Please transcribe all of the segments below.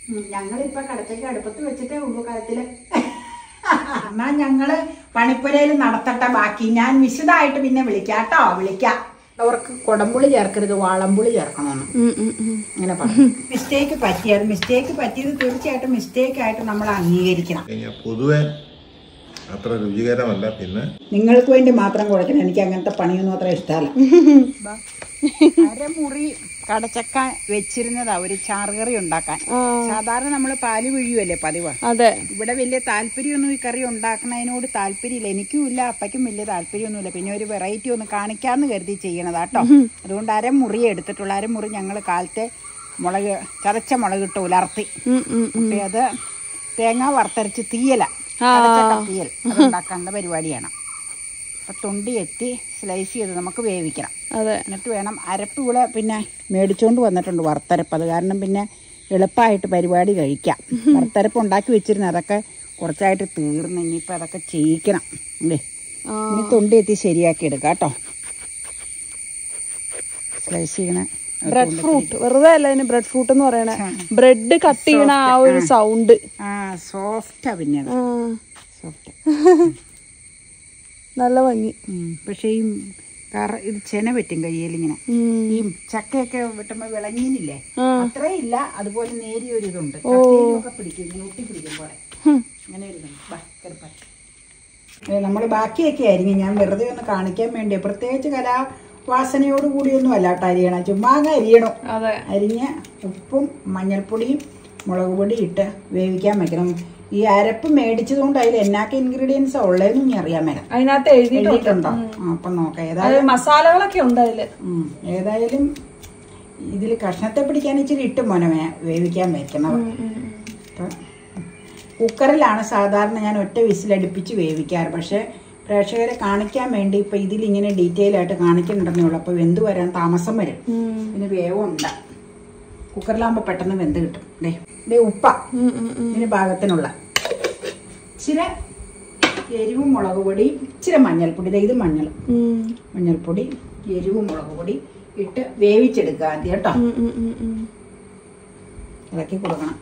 ഞങ്ങളിപ്പൊ കടച്ചയ്ക്ക് അടുപ്പത്ത് വെച്ചിട്ടേ ഉള്ളൂ കാര്യത്തില് എന്നാ ഞങ്ങള് പണിപ്പുരയിൽ നടത്തട്ടെ ബാക്കി ഞാൻ വിശദമായിട്ട് പിന്നെ വിളിക്കാട്ടോ വിളിക്കാം അവർക്ക് കുടംപുളി ചേർക്കരുത് വാളംപുളി ചേർക്കണമെന്ന് അങ്ങനെ പറഞ്ഞു മിസ്റ്റേക്ക് പറ്റിയത് മിസ്റ്റേക്ക് പറ്റിയത് തീർച്ചയായിട്ടും മിസ്റ്റേക്ക് ആയിട്ട് നമ്മൾ അംഗീകരിക്കണം കഴിഞ്ഞാൽ പൊതുവെ അത്ര രുചികരമല്ല പിന്നെ നിങ്ങൾക്ക് വേണ്ടി മാത്രം കൊടുക്കണം എനിക്ക് അങ്ങനത്തെ പണിയൊന്നും അത്ര ഇഷ്ടമല്ല അരമുറി കടച്ചക്ക വെച്ചിരുന്നതാ ഒരു ചാറുകറി ഉണ്ടാക്കാൻ സാധാരണ നമ്മൾ പാല് പിഴിയുമല്ലേ പതിവ് അതെ ഇവിടെ വലിയ താല്പര്യമൊന്നും ഈ കറി ഉണ്ടാക്കണതിനോട് താല്പര്യമില്ല എനിക്കും ഇല്ല അപ്പയ്ക്കും വലിയ താല്പര്യമൊന്നുമില്ല പിന്നെ ഒരു വെറൈറ്റി ഒന്ന് കാണിക്കാന്ന് കരുതി ചെയ്യണതാട്ടോ അതുകൊണ്ട് അരമുറി എടുത്തിട്ടുള്ള അരമുറി ഞങ്ങൾ കാലത്തെ മുളക് ചതച്ച മുളക് ഇട്ട് ഉലർത്തി ഉം, ഉം, ഉം. അപ്പൊ അത് തേങ്ങ വറുത്തരച്ച് തീയല കടച്ചക്ക തീയൽ അതുണ്ടാക്കേണ്ട പരിപാടിയാണ് അപ്പൊ തൊണ്ടി എത്തി സ്ലൈസ് ചെയ്ത് നമുക്ക് വേവിക്കണം അതെ എന്നിട്ട് വേണം അരപ്പ് ഇവിടെ പിന്നെ മേടിച്ചോണ്ട് വന്നിട്ടുണ്ട് വറുത്തരപ്പ് അത് കാരണം പിന്നെ എളുപ്പമായിട്ട് പരിപാടി കഴിക്കാം വറുത്തരപ്പ് ഉണ്ടാക്കി വെച്ചിരുന്നു അതൊക്കെ കുറച്ചായിട്ട് തീർന്ന് ഇനിയിപ്പോൾ അതൊക്കെ ചെയ്യിക്കണം അല്ലേ ആ. ഇനി തൊണ്ടി എത്തി ശരിയാക്കി എടുക്കാം കേട്ടോ സ്ലൈസ് ചെയ്യണ ബ്രെഡ് ഫ്രൂട്ട് വെറുതെ അല്ല അതിന് ബ്രെഡ് ഫ്രൂട്ട് എന്ന് പറയണേ ബ്രെഡ് കട്ട് ചെയ്യണ ആ ഒരു സൗണ്ട് ആ സോഫ്റ്റാ പിന്നെ അത് സോഫ്റ്റ് നല്ല ഭംഗി പക്ഷേ ഈ കറ ഇത് ചെന പറ്റും കയ്യിലിങ്ങനെ ഉം. ഈ ചക്കയൊക്കെ വെട്ടുമ്പോ വിളഞ്ഞീനില്ലേ ആ. അത്രയും ഇല്ല അതുപോലെ നേരിയ ഒരു ഇതുണ്ട് കത്തിയിലൊക്കെ പിടിക്കും ഇങ്ങനെ ഒട്ടി പിടിക്കും പോലെ ഹും. അങ്ങനെ ഒരു ഇതുണ്ട് ബാ, കയറിപ്പോ. ഏ, നമ്മള് ബാക്കിയൊക്കെ ആയിരിക്കും ഞാൻ വെറുതെ ഒന്ന് കാണിക്കാൻ വേണ്ടി പ്രത്യേകിച്ച് കലാവാസനയോട് കൂടിയൊന്നും അല്ല കേട്ടോ അരിയണം ചുമ്മാ അങ്ങ് അരിയണം അതെ അരിഞ്ഞ് ഉപ്പും മഞ്ഞൾപ്പൊടിയും മുളക് പൊടി ഇട്ട് വേവിക്കാൻ വെക്കണം ഈ അരപ്പ് മേടിച്ചതുകൊണ്ട് അതിൽ എന്നാക്കെ ഇൻഗ്രീഡിയൻസ് ഉള്ളതെന്നും ഇനി അറിയാൻ മേല അതിനകത്ത് എഴുതിയിട്ടുണ്ട് എഴുതിയിട്ടുണ്ടോ ആ, അപ്പം നോക്കാം ഏതാ അത് മസാലകളൊക്കെ ഉണ്ട് അതില് ഉം. ഏതായാലും ഇതിൽ കഷ്ണത്തെ പിടിക്കാൻ ഇച്ചിരി ഇട്ട് മോനെ വേ- വേവിക്കാൻ വെക്കണം അപ്പം കുക്കറിലാണ് സാധാരണ ഞാൻ ഒറ്റ വിസിലടുപ്പിച്ച് വേവിക്കാറ് പക്ഷേ പ്രേക്ഷകരെ കാണിക്കാൻ വേണ്ടി ഇപ്പം ഇതിലിങ്ങനെ ഡീറ്റെയിൽ ആയിട്ട് കാണിക്കുന്നുണ്ടെന്നേ ഉള്ളൂ അപ്പോൾ വെന്ത് വരാൻ താമസം വരും പിന്നെ വേവുണ്ട് കുക്കറിലാകുമ്പോൾ പെട്ടെന്ന് വെന്ത് കിട്ടും ദേ ദേ ഉപ്പ ഇതിന് പാകത്തിനുള്ള ഇച്ചിരി എരിവും മുളക് പൊടി ഇച്ചിരി മഞ്ഞൾപ്പൊടി ദേ ഇത് മഞ്ഞൾ മഞ്ഞൾപ്പൊടി എരിവും മുളക് പൊടി ഇട്ട് വേവിച്ചെടുക്കുക ആദ്യം കേട്ടോ ഇളക്കി കൊടുക്കണം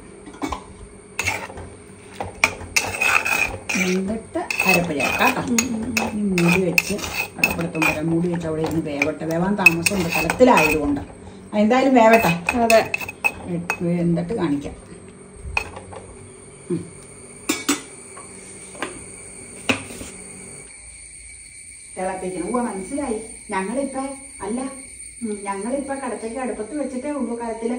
എന്നിട്ട് അരപ്പ് ചേർക്കാം കേട്ടോ ഇനി മൂടി വെച്ച് അടപ്പെടുത്തും വരെ മൂടി വെച്ച് അവിടെ ഇരുന്ന് വേവട്ടെ വേവാൻ താമസമുണ്ട് കലത്തിലായതുകൊണ്ട് എന്തായാലും വേവട്ടെ അതെ വെ- എന്നിട്ട് കാണിക്കാം ഉം. തിളപ്പിക്കണം ഓ മനസ്സിലായി ഞങ്ങളിപ്പോ അല്ല ഉം, ഞങ്ങളിപ്പോ കടച്ചക്ക അടുപ്പത്ത് വെച്ചിട്ടേ ഉള്ളൂ കലത്തില്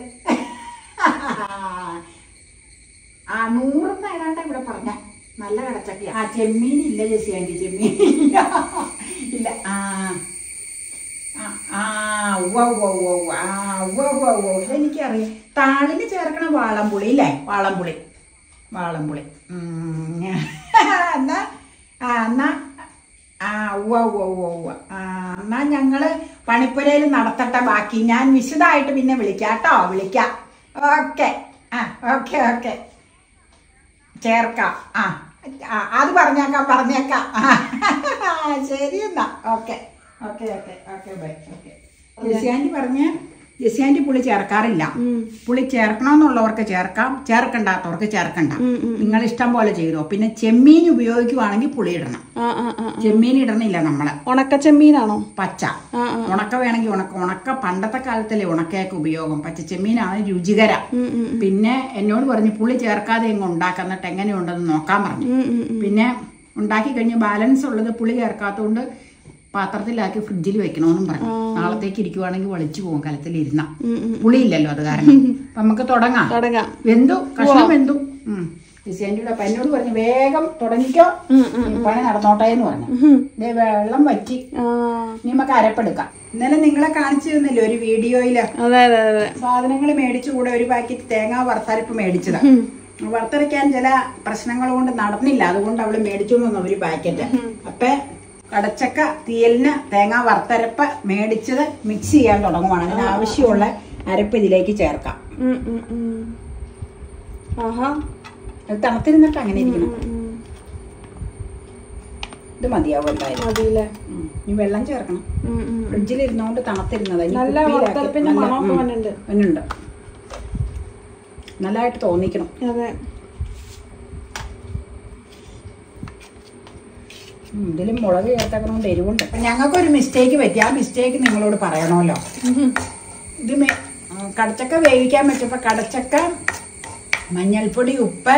ആ നൂറെന്ന് ഏതാണ്ട് ഇവിടെ പറഞ്ഞ നല്ല കടച്ചക്ക ആ ചെമ്മീൻ ഇല്ല ജെസി ആന്റി ചെമ്മീൻ ഇല്ല ഇല്ല ആ ആ, ആ ഉവ്വ ഉവ്വ ഉവ്വ ഉവ്വ. ആ ഉവ്വ ഉവ്വ ഉവ്വ ഉവ്വ. ഇതെനിക്കറിയാം താളിന് ചേർക്കണ വാളംപുളി ഇല്ലേ വാളംപുളി വാളംപുളി ഉം. എന്നാ ആ എന്നാ ആ ഉവ്വ ഉവ്വ ഉവ്വ ഉവ്വ ആ എന്നാ ഞങ്ങള് പണിപ്പുരയിൽ നടത്തട്ടെ ബാക്കി ഞാൻ വിശദമായിട്ട് പിന്നെ വിളിക്കാം കേട്ടോ വിളിക്കാം ഓക്കെ ആ ഓക്കെ ഓക്കെ ചേർക്കാം ആ ആ, അത് പറഞ്ഞേക്കാം പറഞ്ഞേക്കാം ആ, ശരി എന്നാ okay okay okay okay bye okay ജെസിയാൻറ്റി പറഞ്ഞ ജെസിയാൻറ്റി പുളി ചേർക്കാറില്ല പുളി ചേർക്കണമെന്നുള്ളവർക്ക് ചേർക്കാം ചേർക്കണ്ടാത്തവർക്ക് ചേർക്കണ്ട നിങ്ങൾ ഇഷ്ടം പോലെ ചെയ്തോ പിന്നെ ചെമ്മീൻ ഉപയോഗിക്കുവാണെങ്കിൽ പുളി ഇടണം ആ ആ ആ ചെമ്മീൻ ഇടണില്ല നമ്മള് ഉണക്ക ചെമ്മീനാണോ പച്ച ആ ആ ഉണക്ക വേണമെങ്കിൽ ഉണക്ക ഉണക്ക പണ്ടത്തെ കാലത്തല്ലേ ഉണക്കയൊക്കെ ഉപയോഗം പച്ചച്ചെമ്മീനാണ് രുചികര ഉം, ഉം, പിന്നെ എന്നോട് പറഞ്ഞു പുളി ചേർക്കാതെ എങ്ങ് ഉണ്ടാക്കുന്നിട്ട് എങ്ങനെയുണ്ടെന്ന് നോക്കാൻ പറഞ്ഞു ഉം, ഉം, ഉം. പിന്നെ ഉണ്ടാക്കി കഴിഞ്ഞ് ബാലൻസ് ഉള്ളത് പുളി ചേർക്കാത്തതുകൊണ്ട് പാത്രത്തിലാക്കി ഫ്രിഡ്ജിൽ വെക്കണമെന്നും പറഞ്ഞു നാളത്തേക്ക് ഇരിക്കുവാണെങ്കിൽ വളിച്ചു പോകും കലത്തിലിരുന്ന ഉം, ഉം. പുളിയില്ലല്ലോ അത് കാരണം അപ്പൊ നമുക്ക് തുടങ്ങാം തുടങ്ങാം വെന്തു കഷ്ണം വെന്തു ഡിസൈൻ്റെ അപ്പൊ എന്നോട് പറഞ്ഞു വേഗം തുടങ്ങിക്കോ ഈ പണി നടന്നോട്ടെ എന്ന് പറഞ്ഞു ദേ വെള്ളം വറ്റി ആ ഇനി നമുക്ക് അരപ്പെടുക്കാം ഇന്നലെ നിങ്ങളെ കാണിച്ചു തന്നില്ലേ ഒരു വീഡിയോയില് അതെ അതെ അതെ സാധനങ്ങൾ മേടിച്ചു കൂടെ ഒരു പാക്കറ്റ് തേങ്ങ വറുത്തരപ്പ് മേടിച്ചതാ വറുത്തരയ്ക്കാൻ ചില പ്രശ്നങ്ങൾ കൊണ്ട് നടന്നില്ല അതുകൊണ്ട് അവള് മേടിച്ചോണ്ട് വന്നു ഒരു പാക്കറ്റ് അപ്പൊ കടച്ചക്ക തീയലിന് തേങ്ങ വറുത്തരപ്പ് മേടിച്ചത് മിക്സ് ചെയ്യാൻ തുടങ്ങുവാണ് അതിന് ആവശ്യമുള്ള അരപ്പ് ഇതിലേക്ക് ചേർക്കാം ഉം, ഉം, ഉം. ആഹാ അത് തണുത്തിരുന്നിട്ട് അങ്ങനെ ഇരിക്കണം ഉം, ഉം. ഇത് മതിയാവും എന്തായാലും മതിയില്ലേ ഉം. ഇനി വെള്ളം ചേർക്കണം ഉം, ഉം. ഫ്രിഡ്ജിൽ ഇരുന്നോണ്ട് തണുത്തിരുന്നത് ഇനി നല്ല കുപ്പിയിലാക്കി- വറുത്തരപ്പിന്റെ നല്ല- മണമൊക്കെ ഉം. വന്നിട്ടുണ്ട് വന്നുണ്ട് നല്ലതായിട്ട് തോന്നിക്കണം അതെ ഉം, ഇതിലും മുളക് ചേർത്തക്കണോണ്ട് എരിവുണ്ട് അപ്പം ഞങ്ങൾക്കൊരു മിസ്റ്റേക്ക് പറ്റി ആ മിസ്റ്റേക്ക് നിങ്ങളോട് പറയണമല്ലോ ഇത് മെ- ആ, കടച്ചക്ക വേവിക്കാൻ വെച്ചപ്പോൾ കടച്ചക്ക മഞ്ഞൾപ്പൊടി ഉപ്പ്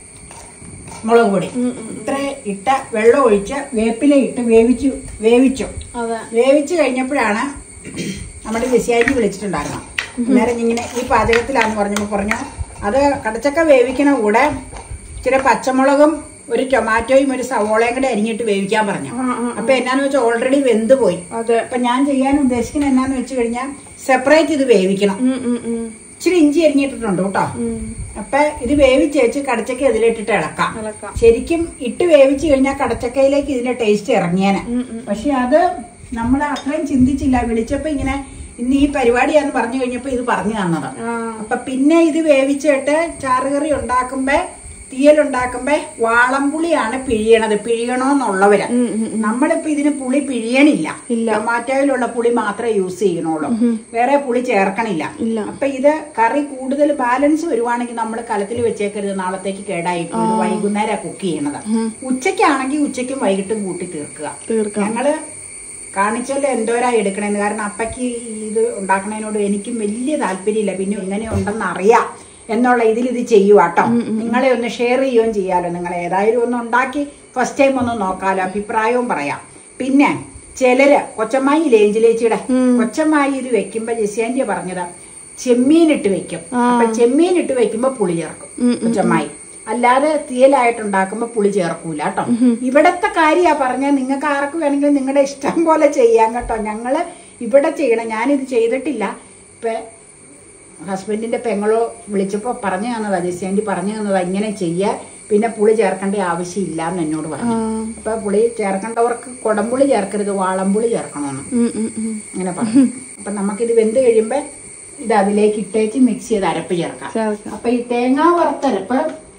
മുളക് പൊടി ഇത്ര ഇട്ട വെള്ളം ഒഴിച്ച് വേപ്പില ഇട്ട് വേവിച്ചു വേവിച്ചു അതെ വേവിച്ച് കഴിഞ്ഞപ്പോഴാണ് നമ്മുടെ ജെസിയാജി വിളിച്ചിട്ടുണ്ടായിരുന്നു അന്നേരം ഇങ്ങനെ ഈ പാചകത്തിലാന്ന് പറഞ്ഞപ്പോൾ പറഞ്ഞു അത് കടച്ചക്ക വേവിക്കണ കൂടെ ഇച്ചിരി പച്ചമുളകും ഒരു ടൊമാറ്റോയും ഒരു സവോളയും കൂടെ അരിഞ്ഞിട്ട് വേവിക്കാൻ പറഞ്ഞു അപ്പൊ എന്നാന്ന് വെച്ചാൽ ഓൾറെഡി വെന്ത് പോയി അതെ അപ്പൊ ഞാൻ ചെയ്യാൻ ഉദ്ദേശിക്കുന്നത് എന്നാന്ന് വെച്ച് കഴിഞ്ഞാൽ സെപ്പറേറ്റ് ഇത് വേവിക്കണം ഉം, ഉം, ഉം. ഇച്ചിരി ഇഞ്ചി അരിഞ്ഞിട്ടിട്ടുണ്ട് കേട്ടോ ഉം. അപ്പൊ ഇത് വേവിച്ച് വെച്ച് കടച്ചക്ക ഇതിലിട്ടിട്ട് ഇളക്കാം ഇളക്കാം. ശരിക്കും ഇട്ട് വേവിച്ച് കഴിഞ്ഞാൽ കടച്ചക്കയിലേക്ക് ഇതിന്റെ ടേസ്റ്റ് ഇറങ്ങിയേനെ ഉം, ഉം. പക്ഷെ അത് നമ്മൾ അത്രയും ചിന്തിച്ചില്ല വിളിച്ചപ്പോ ഇങ്ങനെ ഇന്ന് ഈ പരിപാടിയാന്ന് പറഞ്ഞു കഴിഞ്ഞപ്പോ ഇത് പറഞ്ഞു തന്നത് ആ. അപ്പൊ പിന്നെ ഇത് വേവിച്ചിട്ട് ചാറുകറി ഉണ്ടാക്കുമ്പോ തീയലുണ്ടാക്കുമ്പോ വാളംപുളിയാണ് പിഴിയണത് പിഴിയണോന്നുള്ളവര് ഉം, ഉം, ഉം. നമ്മളിപ്പോ ഇതിന് പുളി പിഴിയണില്ല ഇല്ല. ടൊമാറ്റോയിലുള്ള പുളി മാത്രമേ യൂസ് ചെയ്യണുള്ളൂ വേറെ പുളി ചേർക്കണില്ല ഇല്ല. അപ്പൊ ഇത് കറി കൂടുതൽ ബാലൻസ് വരുവാണെങ്കിൽ നമ്മൾ കലത്തിൽ വെച്ചേക്കരുത് നാളത്തേക്ക് കേടായി പോകും. ഇത് വൈകുന്നേരം കുക്ക് ചെയ്യണത് ഉച്ചയ്ക്കാണെങ്കിൽ ഉച്ചയ്ക്കും വൈകിട്ടും കൂട്ടി തീർക്കുക തീർക്കാം ഞങ്ങള് കാണിച്ചല്ലോ എന്തോരാ എടുക്കണേന്ന് കാരണം അപ്പയ്ക്ക് ഇത് ഉണ്ടാക്കണതിനോട് എനിക്കും വലിയ താല്പര്യമില്ല പിന്നെ ഇങ്ങനെ ഉണ്ടെന്ന് അറിയാം എന്നുള്ള ഇതിൽ ഇത് ചെയ്യുവാട്ടോ നിങ്ങളെ ഒന്ന് ഷെയർ ചെയ്യുകയും ചെയ്യാലോ നിങ്ങൾ ഏതായാലും ഒന്ന് ഉണ്ടാക്കി ഫസ്റ്റ് ടൈം ഒന്ന് നോക്കാലോ അഭിപ്രായവും പറയാം പിന്നെ ചിലര് കൊച്ചമ്മായി ലേഞ്ചിലേച്ചിയുടെ കൊച്ചമ്മായി ഇത് വെക്കുമ്പോ ജെസിയാന്റിയ പറഞ്ഞത് ചെമ്മീനിട്ട് വെക്കും അപ്പൊ ചെമ്മീനിട്ട് വെക്കുമ്പോ പുളി ചേർക്കും കൊച്ചമ്മായി അല്ലാതെ തീയലായിട്ടുണ്ടാക്കുമ്പോ പുളി ചേർക്കൂല കേട്ടോ ഇവിടത്തെ കാര്യാ പറഞ്ഞ നിങ്ങൾക്ക് ആർക്ക് വേണമെങ്കിലും നിങ്ങളുടെ ഇഷ്ടം പോലെ ചെയ്യാം കേട്ടോ ഞങ്ങള് ഇവിടെ ചെയ്യണം ഞാനിത് ചെയ്തിട്ടില്ല ഇപ്പൊ ഹസ്ബൻഡിന്റെ പെങ്ങളോ വിളിച്ചപ്പോ പറഞ്ഞു തന്നതാ ജെസിയാന്റി പറഞ്ഞു തന്നതാ ഇങ്ങനെ ചെയ്യാ പിന്നെ പുളി ചേർക്കേണ്ട ആവശ്യമില്ല എന്ന് എന്നോട് പറഞ്ഞു അപ്പൊ പുളി ചേർക്കേണ്ടവർക്ക് കൊടംപുളി ചേർക്കരുത് വാളംപുളി ചേർക്കണമെന്ന് ഉം, ഉം, ഉം. അങ്ങനെ പറഞ്ഞു അപ്പൊ നമുക്കിത് വെന്ത് കഴിയുമ്പോ ഇത് അതിലേക്ക് ഇട്ടേച്ച് മിക്സ് ചെയ്ത് അരപ്പ് ചേർക്കാം ചേർക്കാം അപ്പൊ ഈ തേങ്ങാ വറുത്തരപ്പ്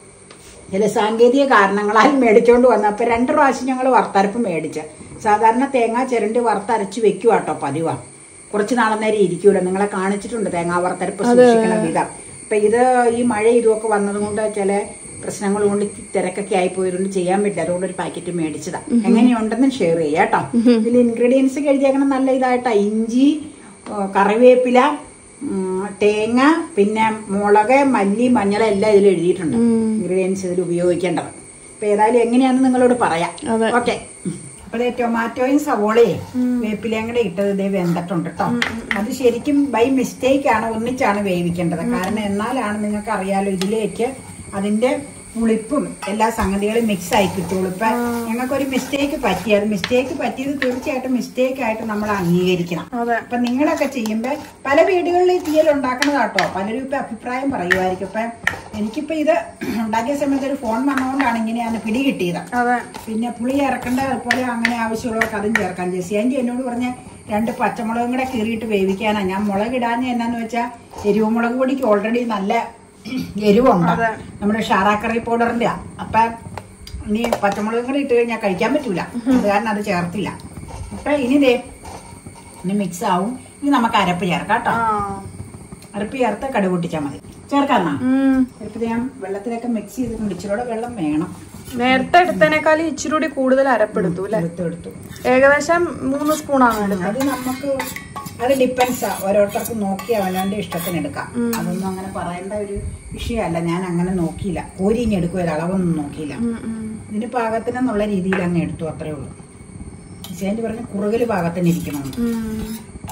ചില സാങ്കേതിക കാരണങ്ങളാൽ മേടിച്ചോണ്ട് വന്നു അപ്പൊ രണ്ട് പ്രാവശ്യം ഞങ്ങൾ വറുത്തരപ്പ് മേടിച്ച് സാധാരണ തേങ്ങ ചിരണ്ടി വറുത്തരച്ച് വെക്കുക കേട്ടോ പതിവാ കുറച്ച് നാളന്നേരം ഇരിക്കൂല നിങ്ങളെ കാണിച്ചിട്ടുണ്ട് തേങ്ങാ വറുത്തരപ്പ് സൂക്ഷിക്കണ വിധം അപ്പൊ ഇത് ഈ മഴ ഇതുമൊക്കെ വന്നതുകൊണ്ട് ചില പ്രശ്നങ്ങൾ കൊണ്ട് തിരക്കൊക്കെ ആയി പോയതുകൊണ്ട് ചെയ്യാൻ പറ്റില്ല അതുകൊണ്ട് ഒരു പാക്കറ്റ് മേടിച്ചതാ എങ്ങനെയുണ്ടെന്ന് ഷെയർ ചെയ്യാം കേട്ടോ ഇതിൽ ഇൻഗ്രീഡിയൻസ് എഴുതിയേക്കണം നല്ല ഇതായിട്ടാ ഇഞ്ചി ആ, കറിവേപ്പില ഉം, തേങ്ങ പിന്നെ മുളക് മല്ലി മഞ്ഞൾ എല്ലാം ഇതിൽ എഴുതിയിട്ടുണ്ട് ഇൻഗ്രീഡിയൻസ് ഇതിൽ ഉപയോഗിക്കേണ്ടത് അപ്പൊ ഏതായാലും എങ്ങനെയാണെന്ന് നിങ്ങളോട് പറയാം അതെ. ഓക്കെ അപ്പൊ ദേ ടൊമാറ്റോയും സവോളയും വേപ്പിലയും കൂടെ ഇട്ടത് ഇതേ വെന്തിട്ടുണ്ട് കേട്ടോ അത് ശരിക്കും ബൈ മിസ്റ്റേക്ക് ആണ് ഒന്നിച്ചാണ് വേവിക്കേണ്ടത് കാരണം എന്നാലാണ് നിങ്ങൾക്ക് അറിയാലോ ഇതിലേക്ക് അതിന്റെ പുളിപ്പും എല്ലാ സംഗതികളും മിക്സ് ആയി കിട്ടുള്ളൂ ഇപ്പൊ ഞങ്ങൾക്കൊരു മിസ്റ്റേക്ക് പറ്റി അത് മിസ്റ്റേക്ക് പറ്റിയത് തീർച്ചയായിട്ടും മിസ്റ്റേക്ക് ആയിട്ട് നമ്മൾ അംഗീകരിക്കണം അതെ അപ്പൊ നിങ്ങളൊക്കെ ചെയ്യുമ്പോ പല വീടുകളിൽ ഈ തീയൽ ഉണ്ടാക്കണതാട്ടോ പലരും ഇപ്പൊ അഭിപ്രായം പറയുമായിരിക്കും ഇപ്പൊ എനിക്കിപ്പോ ഇത് ഉണ്ടാക്കിയ സമയത്ത് ഒരു ഫോൺ വന്നതുകൊണ്ടാണ് ഇങ്ങനെയാണ് പിടി കിട്ടിയത് അതെ പിന്നെ പുളി ചേർക്കേണ്ട അതുപോലെ അങ്ങനെ ആവശ്യമുള്ളവർക്ക് അതും ചേർക്കാം ജെസിയാൻറ്റി എന്നോട് പറഞ്ഞ രണ്ട് പച്ചമുളകും കൂടെ കീറിയിട്ട് വേവിക്കാനാ ഞാൻ മുളക് ഇടാഞ്ഞ എന്നാന്ന് വെച്ചാൽ എരിവ് മുളക് പൊടിക്ക് ഓൾറെഡി നല്ല എരിവുണ്ട് അതെ. നമ്മുടെ ഷാറാക്കറി പൗഡറിന്റെ അപ്പൊ ഇനി പച്ചമുളകും കൂടെ ഇട്ട് കഴിഞ്ഞാൽ കഴിക്കാൻ പറ്റൂല അത് കാരണം അത് ചേർത്തില്ല അപ്പൊ ഇനി ദേ ഇനി മിക്സ് ആവും ഇനി നമുക്ക് അരപ്പ് ചേർക്കാം കേട്ടോ ആ അരപ്പ് ചേർത്ത് കടുക് പൊട്ടിച്ചാൽ മതി ചേർക്കാന്നാ ഉം. അരപ്പ് ഞാൻ വെള്ളത്തിലൊക്കെ മിക്സ് ചെയ്തിട്ടുണ്ട് ഇച്ചിരൂടെ വെള്ളം വേണം നേരത്തെ എടുത്തതിനേക്കാളും ഇച്ചിരി കൂടി കൂടുതൽ അരപ്പെടുത്തു അല്ലെ എടുത്തു എടുത്തു ഏകദേശം മൂന്ന് സ്പൂണാണ് എടുത്തത് അത് നമുക്ക് അത് ഡിപ്പെൻസാ ഓരോരുത്തർക്കും നോക്കി അവനവന്റെ ഇഷ്ടത്തിന് എടുക്കാം അതൊന്നും അങ്ങനെ പറയേണ്ട ഒരു വിഷയമല്ല ഞാൻ അങ്ങനെ നോക്കിയില്ല കോരിഞ്ഞ് എടുക്കുമല്ലോ അളവൊന്നും നോക്കിയില്ല ഉം, ഉം. ഇതിന് പാകത്തിനെന്നുള്ള രീതിയിൽ അങ്ങ് എടുത്തു അത്രേ ഉള്ളൂ ചേച്ചി പറഞ്ഞ കുറുകല് പാകത്തിന് ഇരിക്കണം ഉം.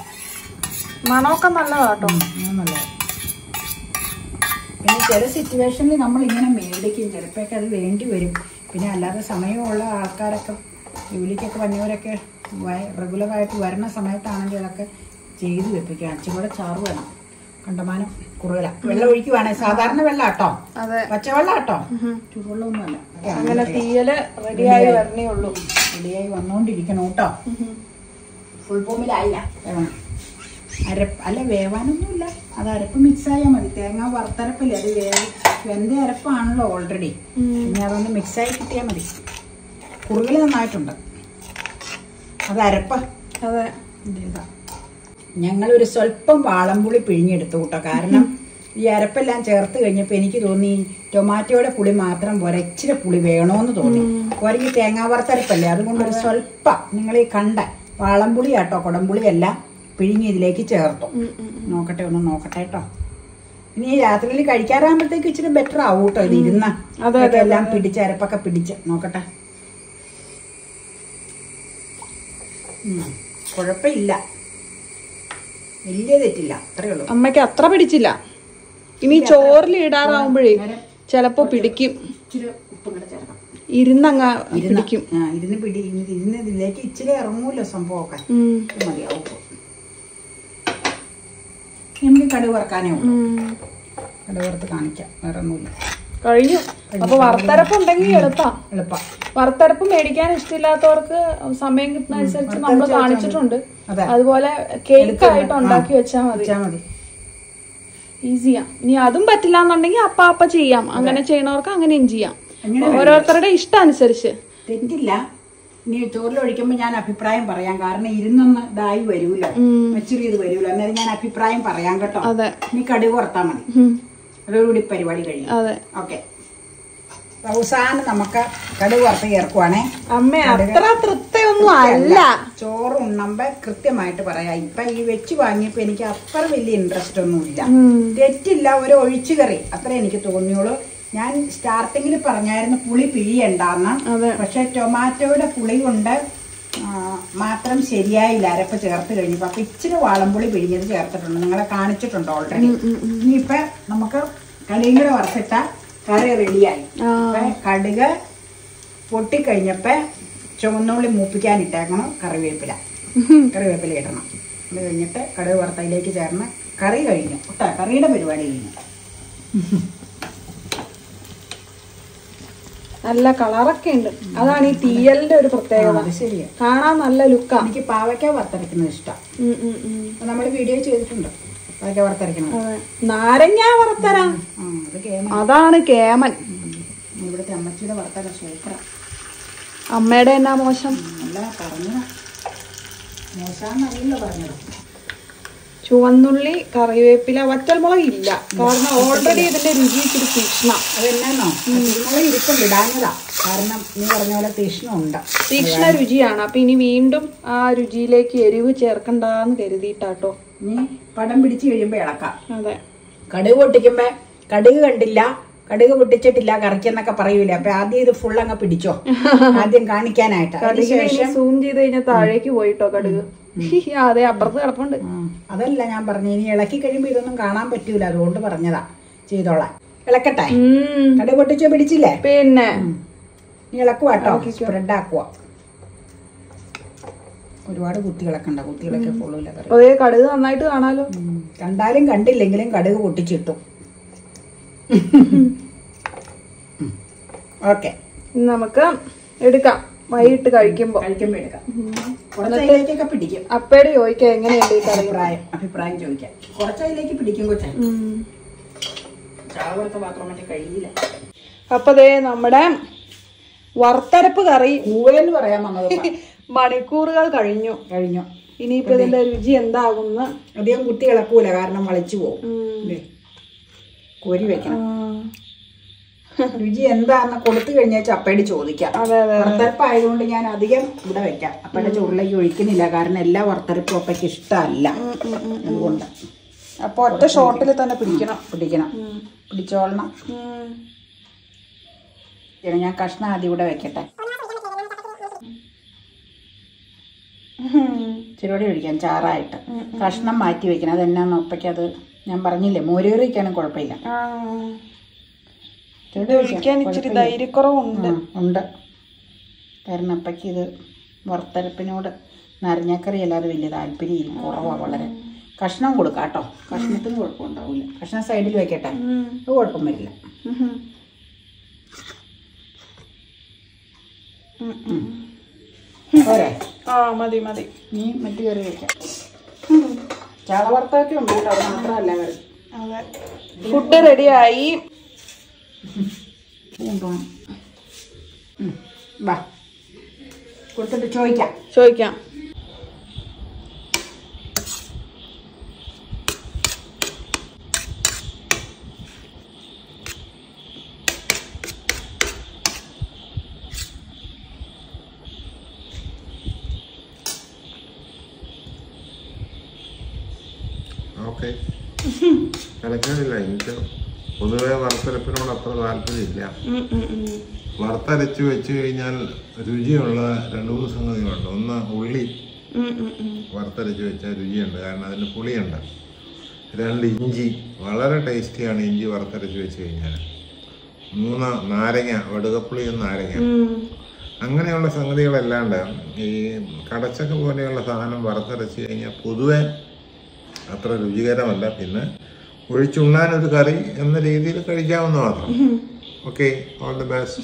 മണമൊക്കെ നല്ലതാട്ടോ നല്ലത് പിന്നെ ചില സിറ്റുവേഷനിൽ നമ്മൾ ഇങ്ങനെ മേടിക്കും ചിലപ്പോഴൊക്കെ അത് വേണ്ടി വരും പിന്നെ അല്ലാതെ സമയമുള്ള ആൾക്കാരൊക്കെ ജോലിക്കൊക്കെ വന്നവരൊക്കെ റെഗുലറായിട്ട് വരുന്ന സമയത്താണെങ്കിൽ അതൊക്കെ ചെയ്ത് വെപ്പിക്കാം അച്ഛൻ കൂടെ ചാറ് വേണം കണ്ടമാനം കുറുകല വെള്ളം ഒഴിക്കുവാണേ സാധാരണ വെള്ളം കേട്ടോ അതെ പച്ചവെള്ളം കേട്ടോ ചൂടുവെള്ളമൊന്നുമല്ല അങ്ങനെ തീയല് റെഡിയായി വരണേ ഉള്ളൂ റെഡിയായി വന്നുകൊണ്ടിരിക്കണം കേട്ടോ ഫുൾ ഫോമിലായില്ല വേവണം അരപ്പ് അല്ല വേവാനൊന്നുമില്ല അത് അരപ്പ് മിക്സ് ആയാൽ മതി തേങ്ങ വറുത്തരപ്പില്ലേ അത് വേവ് വെന്ത അരപ്പാണല്ലോ ഓൾറെഡി ഇനി അതൊന്ന് മിക്സായി കിട്ടിയാൽ മതി കുറുകൽ നന്നായിട്ടുണ്ട് അത് അരപ്പ് അതെ ഇതാ ഞങ്ങളൊരു സ്വല്പം വാളംപുളി പിഴിഞ്ഞെടുത്തു കേട്ടോ കാരണം ഈ അരപ്പെല്ലാം ചേർത്ത് കഴിഞ്ഞപ്പോൾ എനിക്ക് തോന്നി ടൊമാറ്റോയുടെ പുളി മാത്രം പോരാ ഇച്ചിരി പുളി വേണോന്ന് തോന്നി ഒരങ്ങി തേങ്ങാ വറുത്തരപ്പല്ലേ അതുകൊണ്ട് ഒരു സ്വല്പം നിങ്ങൾ ഈ കണ്ട വാളംപുളി ആട്ടോ കുടംപുളിയല്ല പിഴിഞ്ഞ് ഇതിലേക്ക് ചേർത്തു നോക്കട്ടെ ഒന്ന് നോക്കട്ടെ കേട്ടോ ഇനി ഈ രാത്രിയിൽ കഴിക്കാറാകുമ്പോഴത്തേക്ക് ഇച്ചിരി ബെറ്റർ ആവും കേട്ടോ ഇത് ഇരുന്ന അതൊക്കെ എല്ലാം പിടിച്ച് അരപ്പൊക്കെ പിടിച്ച് നോക്കട്ടെ ഉം. കുഴപ്പമില്ല വലിയ തെറ്റില്ല അത്രേ ഉള്ളൂ അമ്മയ്ക്ക് അത്ര പിടിച്ചില്ല ഇനി ചോറിൽ ഇടാറാവുമ്പോഴേ ചിലപ്പോ പിടിക്കും ഇച്ചിരി ഉപ്പും കൂടെ ചേർക്കാം ഇരുന്നങ്ങ ഇരുന്ന് പിടിക്കും ആ ഇരുന്ന് പിടി ഇനി ഇരുന്ന് ഇതിലേക്ക് ഇച്ചിരി ഇറങ്ങൂല്ലോ സംഭവമൊക്കെ ഉം. ഇത് മതിയാവും ഉപ്പ് നമുക്ക് കടുക് വറക്കാനേ ഉള്ളൂ ഉം. കടുക് വറുത്ത് കാണിക്കാം വേറെ ഒന്നുമില്ല കഴിഞ്ഞു അപ്പൊ വറുത്തരപ്പ് ഉണ്ടെങ്കിൽ എളുപ്പാ എളുപ്പം വറുത്തരപ്പ് മേടിക്കാൻ ഇഷ്ടമില്ലാത്തവർക്ക് സമയം കിട്ടുന്ന അനുസരിച്ച് നമ്മൾ കാണിച്ചിട്ടുണ്ട് അതെ അതുപോലെ കേക്ക് ആയിട്ട് ഉണ്ടാക്കി വെച്ചാൽ മതി വെച്ചാൽ മതി ഈസിയാ ഇനി അതും പറ്റില്ല എന്നുണ്ടെങ്കിൽ അപ്പ അപ്പ ചെയ്യാം അങ്ങനെ ചെയ്യണവർക്ക് അങ്ങനെയും ചെയ്യാം അങ്ങനെ ഓരോരുത്തരുടെ ഇഷ്ടം അനുസരിച്ച് തെറ്റില്ല ഇനി ചോറിൽ ഒഴിക്കുമ്പോൾ ഞാൻ അഭിപ്രായം പറയാം കാരണം ഇരുന്നൊന്ന് ഇതായി വരൂല മെച്ചൂർ ചെയ്ത് വരൂല അന്നേരം ഞാൻ അഭിപ്രായം പറയാം കേട്ടോ അതെ ഇനി കടുക് വറുത്താൽ മതി ഉം. അതോടുകൂടി പരിപാടി കഴിയും അതെ ഓക്കെ അവസാനം നമുക്ക് കടുക് വറുത്ത് ചേർക്കുവാണേ അമ്മ അത്ര തൃപ്തിയൊന്നും അല്ല ചോറ് ഉണ്ണുമ്പോ കൃത്യമായിട്ട് പറയാം ഇപ്പൊ ഈ വെച്ച് വാങ്ങിയപ്പോ എനിക്ക് അത്ര വലിയ ഇൻട്രസ്റ്റ് ഒന്നുമില്ല ഉം. തെറ്റില്ല ഒരു ഒഴിച്ചു കറി അത്ര എനിക്ക് തോന്നിയുള്ളൂ ഞാൻ സ്റ്റാർട്ടിങ്ങിൽ പറഞ്ഞായിരുന്നു പുളി പിഴിയണ്ടാന്ന് അതെ പക്ഷെ ടൊമാറ്റോയുടെ പുളി കൊണ്ട് ആ, മാത്രം ശരിയായില്ല അരപ്പ് ചേർത്ത് കഴിഞ്ഞപ്പോ അപ്പൊ ഇച്ചിരി വാളംപുളി പിഴിഞ്ഞത് ചേർത്തിട്ടുണ്ട് നിങ്ങളെ കാണിച്ചിട്ടുണ്ട് ഓൾറെഡി ഇനിയിപ്പൊ നമുക്ക് കടുകും കൂടെ വറുത്തിട്ട കറി റെഡിയായി ആ. അപ്പൊ കടുക് പൊട്ടിക്കഴിഞ്ഞപ്പോ ചുവന്നുള്ളി മൂപ്പിക്കാൻ ഇട്ടേക്കണം കറിവേപ്പില കറിവേപ്പില ഇടണം അത് കഴിഞ്ഞിട്ട് കടുക് വറുത്തതിലേക്ക് ചേർന്ന് കറി കഴിഞ്ഞു കേട്ടോ കറിയുടെ പരിപാടി കഴിഞ്ഞു നല്ല കളറൊക്കെ ഉണ്ട് അതാണ് ഈ തീയലിന്റെ ഒരു പ്രത്യേകത അത് ശരിയാ കാണാൻ നല്ല ലുക്കാ എനിക്ക് പാവയ്ക്ക വറുത്തരയ്ക്കുന്നത് ഇഷ്ടം ഉം, ഉം, ഉം. നമ്മൾ വീഡിയോ ചെയ്തിട്ടുണ്ട് പാവയ്ക്ക വറുത്തരയ്ക്കുന്നത് അതെ നാരങ്ങ വറുത്തരാ ആ അത് കേമ അതാണ് കേമൻ ഇവിടുത്തെ അമ്മച്ചിയുടെ വറുത്തര സൂപ്പറ അമ്മയുടെ എന്നാ മോശം നല്ല പറഞ്ഞു മോശാന്നറിയില്ല പറഞ്ഞത് ചുവന്നുള്ളി കറിവേപ്പില വറ്റൽമുളക് ഇല്ല കാരണം ഓൾറെഡി ഇതിന്റെ രുചി ഇച്ചിരി തീക്ഷ്ണ അതെന്നാന്നോ നിങ്ങൾ ഇരിപ്പം ഇടാഞ്ഞതാ കാരണം നീ പറഞ്ഞ പോലെ തീഷ്ണമുണ്ട് തീക്ഷ്ണ രുചിയാണ് അപ്പൊ ഇനി വീണ്ടും ആ രുചിയിലേക്ക് എരിവ് ചേർക്കണ്ടെന്ന് കരുതിയിട്ടാട്ടോ ഇനി പടം പിടിച്ച് കഴിയുമ്പോ ഇളക്കാം അതെ കടുക് പൊട്ടിക്കുമ്പോ കടുക് കണ്ടില്ല കടുക് പൊട്ടിച്ചിട്ടില്ല കറിക്കെന്നൊക്കെ പറയൂലേ അപ്പൊ ആദ്യം ഇത് ഫുൾ അങ്ങ് പിടിച്ചോ ആദ്യം കാണിക്കാനായിട്ട് അതിനുശേഷം സൂം ചെയ്ത് കഴിഞ്ഞാൽ താഴേക്ക് പോയിട്ടോ കടുക് അതെ അപ്പുറത്ത് കിടപ്പുണ്ട് ആ, അതല്ല ഞാൻ പറഞ്ഞു ഇനി ഇളക്കി കഴിയുമ്പോ ഇതൊന്നും കാണാൻ പറ്റൂല അതുകൊണ്ട് പറഞ്ഞതാ ചെയ്തോളാം ഇളക്കട്ടെ ഉം. കടുക് പൊട്ടിച്ചോ പിടിച്ചില്ലേ പിന്നെ ഇനി ഇളക്കുവാട്ടോ സ്പ്രെഡ് ആക്കുക ഒരുപാട് കുത്തികളൊക്കെ കുത്തികളൊക്കെ കൊള്ളൂല കറി അതേ കടുക് നന്നായിട്ട് കാണാലോ ഉം. കണ്ടാലും കണ്ടില്ലെങ്കിലും കടുക് പൊട്ടിച്ചിട്ടു ഓക്കെ ഇനി നമുക്ക് എടുക്കാം വൈകിട്ട് കഴിക്കുമ്പോ കഴിക്കുമ്പോ എടുക്കാം കുറച്ചതിലേക്കൊക്കെ പിടിക്കും അപ്പയുടെ ചോദിക്കാം എങ്ങനെയുണ്ട് ഈ കറി അഭിപ്രായം അഭിപ്രായം ചോദിക്കാം കുറച്ചതിലേക്ക് പിടിക്കും കൊച്ചൻ ഉം. ചാവറത്തെ പാത്രം മറ്റേ കഴിയില്ല അപ്പൊ ദേ നമ്മുടെ വറുത്തരപ്പ് കറി കൂവെന്ന് പറയാൻ വന്നത് മണിക്കൂറുകൾ കഴിഞ്ഞു കഴിഞ്ഞു ഇനിയിപ്പോ ഇതിന്റെ രുചി എന്താകുന്ന അധികം കുത്തി ഇളക്കൂല കാരണം വളിച്ചു പോകും ദേ, കോരി വെക്കണം രുചി എന്താന്ന് കൊടുത്തു കഴിഞ്ഞാൽ ചപ്പയോട് ചോദിക്കാം അതെ അതെ വറുത്തരപ്പ് ആയതുകൊണ്ട് ഞാൻ അധികം ഇവിടെ വെക്കാം അപ്പയുടെ ചോറിലേക്ക് ഒഴിക്കുന്നില്ല കാരണം എല്ലാ വറുത്തരപ്പും അപ്പയ്ക്ക് ഇഷ്ടമല്ല അതുകൊണ്ട് അപ്പൊ ഒറ്റ ഷോട്ടിൽ തന്നെ പിടിക്കണം പിടിക്കണം പിടിച്ചോളണം ഉം. ഇനി ഞാൻ കഷ്ണം ആദ്യം ഇവിടെ വെക്കട്ടെ ഇച്ചിരി ഒഴിക്കാം ചാറായിട്ട് കഷ്ണം മാറ്റി വെക്കണം അതെന്നാന്ന് ഒപ്പയ്ക്ക് അത് ഞാൻ പറഞ്ഞില്ലേ മോരേറിയൊക്കെയാണെങ്കിൽ കുഴപ്പമില്ല ആ. ഇച്ചിരി ഒഴിക്കാൻ ഇച്ചിരി ധൈര്യക്കുറവുണ്ട് ആ, ഉണ്ട് കാരണം അപ്പയ്ക്ക് ഇത് വറുത്തരപ്പിനോട് നരഞ്ഞക്കറി അല്ലാതെ വലിയ താല്പര്യം കുറവാണ് വളരെ കഷ്ണം കൊടുക്കാം കേട്ടോ കഷ്ണത്തിന് കുഴപ്പമുണ്ടാവില്ല കഷ്ണം സൈഡിൽ വെക്കട്ടെ ഉം. അത് കുഴപ്പം വരില്ല ഉം. പോരെ ആ മതി മതി നീ മറ്റു കറി വെക്കാം ചാള വറുത്തൊക്കെ ഉണ്ട് കേട്ടോ അത് മാത്രമല്ല കറി അതെ ഫുഡ് റെഡിയായി കൊണ്ടുപോകണം വാ കൊടുത്തിട്ട് ചോദിക്കാം ചോദിക്കാം ഓക്കെ കലക്കാനില്ല എനിക്ക് പൊതുവെ വറുത്തരപ്പിനോട് അത്ര താല്പര്യമില്ല ഉം, ഉം, ഉം. വറുത്തരച്ച് വെച്ച് കഴിഞ്ഞാൽ രുചിയുള്ള രണ്ട് മൂന്ന് സംഗതികളുണ്ട് ഒന്ന് ഉള്ളി ഉം, ഉം, ഉം. വറുത്തരച്ച് വെച്ചാൽ രുചിയുണ്ട് കാരണം അതിന് പുളിയുണ്ട് രണ്ട് ഇഞ്ചി വളരെ ടേസ്റ്റിയാണ് ഇഞ്ചി വറുത്തരച്ച് വെച്ച് കഴിഞ്ഞാൽ മൂന്ന് നാരങ്ങ വടുകപ്പുളിയും നാരങ്ങ ഉം. അങ്ങനെയുള്ള സംഗതികളല്ലാണ്ട് ഈ കടച്ചക്ക പോലെയുള്ള സാധനം വറുത്തരച്ച് കഴിഞ്ഞാൽ പൊതുവെ അത്ര രുചികരമല്ല പിന്നെ ഒഴിച്ചുണ്ണാൻ ഒരു കറി എന്ന രീതിയിൽ കഴിക്കാവുന്ന മാത്രം ഓക്കെ ഓൾ ദി ബെസ്റ്റ്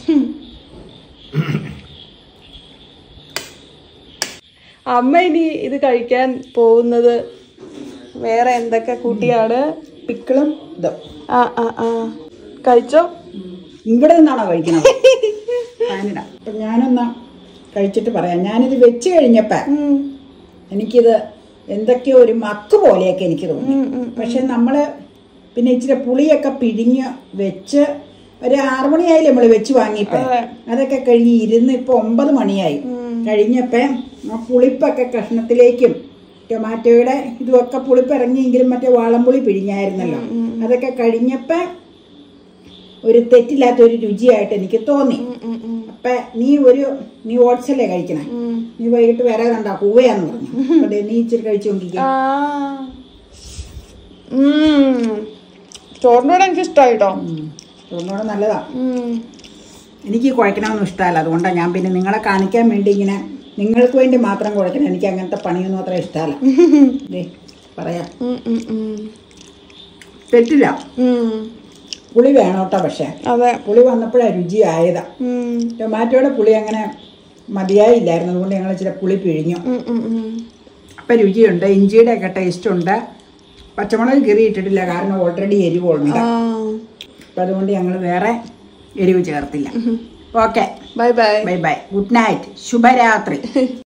അമ്മ ഇനി ഇത് കഴിക്കാൻ പോകുന്നത് വേറെ എന്തൊക്കെ കൂട്ടിയാണ് പിക്കിളും ഇതും ആ ആ ആ കഴിച്ചോ ഇവിടെ നിന്നാണോ കഴിക്കണത് ഫാനിടാ അപ്പൊ ഞാനൊന്ന് കഴിച്ചിട്ട് പറയാം ഞാനിത് വെച്ച് കഴിഞ്ഞപ്പോ ഉം, എനിക്കിത് എന്തൊക്കെയോ ഒരു മക്ക് പോലെയൊക്കെ എനിക്ക് തോന്നി ഉം, ഉം. പക്ഷെ നമ്മള് പിന്നെ ഇച്ചിരി പുളിയൊക്കെ പിഴിഞ്ഞ് വെച്ച് ഒരു ആറു മണിയായില്ലേ നമ്മള് വെച്ച് വാങ്ങിയപ്പോ അതെ. അതൊക്കെ കഴിഞ്ഞ് ഇരുന്ന് ഇപ്പൊ ഒമ്പത് മണിയായി കഴിഞ്ഞപ്പോ ആ പുളിപ്പൊക്കെ കഷ്ണത്തിലേക്കും ടൊമാറ്റോയുടെ ഇതുമൊക്കെ പുളിപ്പ് ഇറങ്ങിയെങ്കിലും മറ്റേ വാളംപുളി പിഴിഞ്ഞായിരുന്നല്ലോ അതൊക്കെ കഴിഞ്ഞപ്പോ ഒരു തെറ്റില്ലാത്ത ഒരു രുചിയായിട്ട് എനിക്ക് തോന്നി ഉം, ഉം, ഉം. അപ്പൊ നീ ഒരു നീ ഓട്സല്ലേ കഴിക്കണേ ഉം. നീ വൈകിട്ട് വേറെ കണ്ടാ കൂവയാന്ന് പറഞ്ഞു അപ്പൊ ദേ നീ ഇച്ചിരി കഴിച്ചു നോക്കിക്കോ ആ ഉം. ചോറിൻ്റെ കൂടെ എനിക്ക് ഇഷ്ടമായിട്ടോ ചോറിനോട് നല്ലതാ എനിക്ക് കുഴക്കണമെന്നും ഇഷ്ടമല്ല അതുകൊണ്ടാണ് ഞാൻ പിന്നെ നിങ്ങളെ കാണിക്കാൻ വേണ്ടി ഇങ്ങനെ നിങ്ങൾക്ക് വേണ്ടി മാത്രം കുഴക്കണം എനിക്ക് അങ്ങനത്തെ പണിയൊന്നും അത്ര ഇഷ്ടമല്ല ദേ പറയാം തെറ്റില്ല പുളി വേണോട്ടോ പക്ഷേ അതെ പുളി വന്നപ്പോഴാണ് രുചി ആയതാ ഉം. ടൊമാറ്റോയുടെ പുളി അങ്ങനെ മതിയായില്ലായിരുന്നു അതുകൊണ്ട് ഞങ്ങൾ ഇച്ചിരി പുളി പിഴിഞ്ഞു ഉം, ഉം, ഉം. അപ്പം രുചിയുണ്ട് ഇഞ്ചിയുടെ ഒക്കെ ടേസ്റ്റ് ഉണ്ട് പച്ചമുളക് കീറി ഇട്ടിട്ടില്ല കാരണം ഓൾറെഡി എരിവുണ്ട് ആ അപ്പം അതുകൊണ്ട് ഞങ്ങൾ വേറെ എരിവ് ചേർത്തില്ല okay bye bye bye bye good night ശുഭരാത്രി